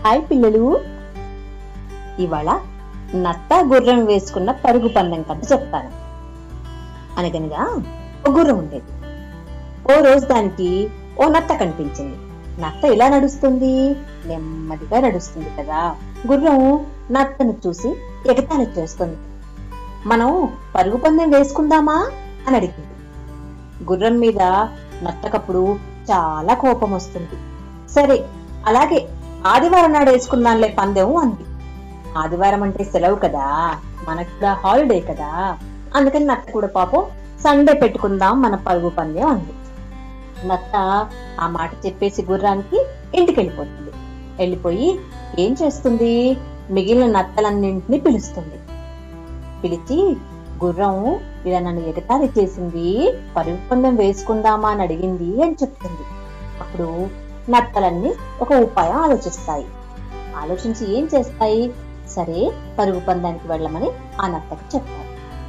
hi పిల్లలు ఇవాళ నత్త గుర్రం వేసుకున్న పరుగు పందెం కథ చెప్తాను అనగనగా ఒక గుర్రం ఉండేది ఓ రోజు దానికి ఓ నత్త కనిపించింది నత్త ఇలా నడుస్తుంది నెమ్మదిగా నడుస్తుంది కదా గుర్రం నత్తను చూసి ఎగతాళి చేస్తుంది మనం పరుగు పందెం వేసుకుందామా అని అడిగింది గుర్రం మీద నత్తకప్పుడు చాలా కోపం వస్తుంది సరే అలాగే ఆదివారం నాడు వేసుకుందాంలే పందెం అంది ఆదివారం అంటే సెలవు కదా మనకు కూడా హాలిడే కదా అందుకని నత్త కూడా పాపం సండే పెట్టుకుందాం మన పరుగు పందెం అంది నత్త ఆ మాట చెప్పేసి గుర్రానికి ఇంటికి వెళ్ళిపోతుంది వెళ్ళిపోయి ఏం చేస్తుంది మిగిలిన నత్తలన్నింటినీ పిలుస్తుంది పిలిచి గుర్రం ఇలా నన్ను ఎగతాళి చేసింది పరుగు పందెం వేసుకుందామా అని అడిగింది అని చెప్తుంది అప్పుడు నత్తలన్నీ ఒక ఉపాయం ఆలోచిస్తాయి ఆలోచించి ఏం చేస్తాయి సరే పరుగు పందానికి వెళ్ళమని ఆ నత్తకి చెప్తారు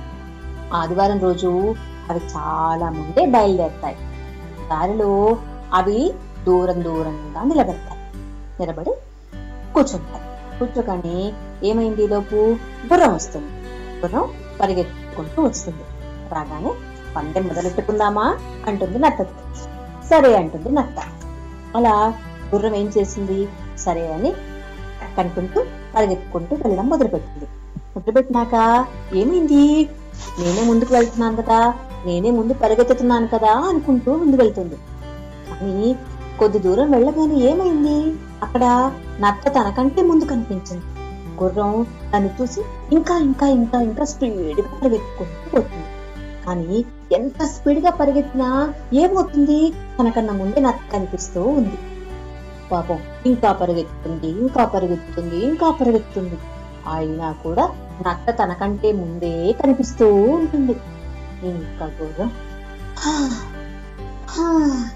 ఆదివారం రోజు అవి చాలా ముందే బయలుదేరుతాయి దారిలో అవి దూరం దూరంగా నిలబెడతాయి నిలబడి కూర్చుంటాయి కూర్చోగానే ఏమైంది ఈ లోపు గుర్రం వస్తుంది గుర్రం పరిగెత్తుకుంటూ వస్తుంది రాగానే పందెం మొదలెట్టుకుందామా అంటుంది నత్త సరే అంటుంది నత్త అలా గుర్రం ఏం చేసింది సరే అని కనుకుంటూ పరిగెత్తుకుంటూ వెళ్ళడం మొదలుపెట్టింది మొదలుపెట్టినాక ఏమైంది నేనే ముందుకు వెళ్తున్నాను కదా నేనే ముందు పరిగెత్తుతున్నాను కదా అనుకుంటూ ముందు వెళ్తుంది కానీ కొద్ది దూరం వెళ్ళగానే ఏమైంది అక్కడ నత్త తనకంటే ముందు కనిపించింది గుర్రం దాన్ని చూసి ఇంకా ఇంకా ఇంకా ఇంకా స్పీడ్ గా పరిగెత్తుకుంటూ పోతుంది కానీ ఎంత స్పీడ్ గా పరిగెత్తినా ఏమవుతుంది తనకన్నా ముందే నత్త కనిపిస్తూ ఉంది పాపం ఇంకా పరిగెత్తుతుంది ఇంకా పరిగెత్తుతుంది ఇంకా పరిగెత్తుతుంది అయినా కూడా నత్త తనకంటే ముందే కనిపిస్తూ ఉంటుంది ఇంకా గుర్రం "హా, హా,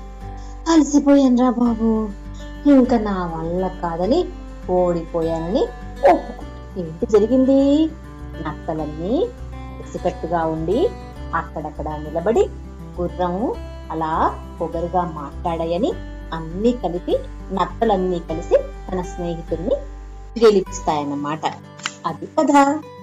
అలసిపోయానురా బాబు ఇంకా నా వల్ల కాదని ఓడిపోయానని ఒప్పుకుంది ఏంటి జరిగింది నత్తలన్నీ ఇసుకట్టుగా ఉండి అక్కడక్కడ నిలబడి గుర్రం అలా పొగరుగా మాట్లాడాయని అన్ని కలిపి నత్తలన్నీ కలిసి తన స్నేహితుడిని గెలిపిస్తాయన్నమాట అది కదా